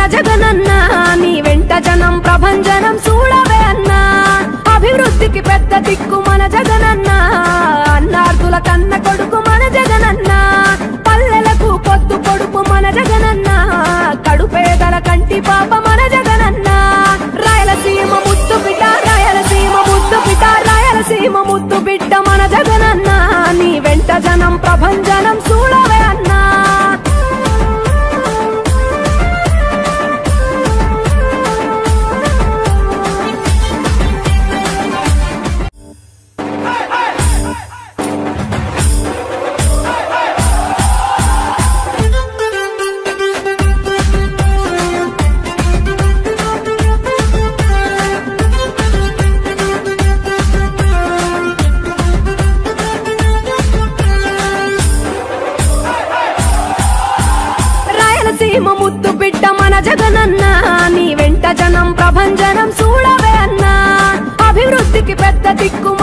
జగనన్న నీ వెంట జనం ప్రభంజనం చూడవే అన్నా అభివృద్ధికి పెద్ద దిక్కు మన జగనన్న అన్నార్థుల కన్న కొడుకు మన జగనన్న పల్లెలకు పొద్దు పొడుపు మన జగనన్న కడుపేదల కంటి పాప మన జగనన్న రాయలసీమ ముద్దు బిడ్డ రాయలసీమ ముద్దు బిడ్డ రాయలసీమ ముద్దు బిడ్డ మన జగనన్న నీ వెంట జనం ప్రభంజనం చూడవే అన్నా రాయలసీమ ముద్దు బిడ్డ మన జగనన్న నీ వెంట జనం ప్రభంజనం చూడవే అన్నా అభివృద్ధికి పెద్ద దిక్కు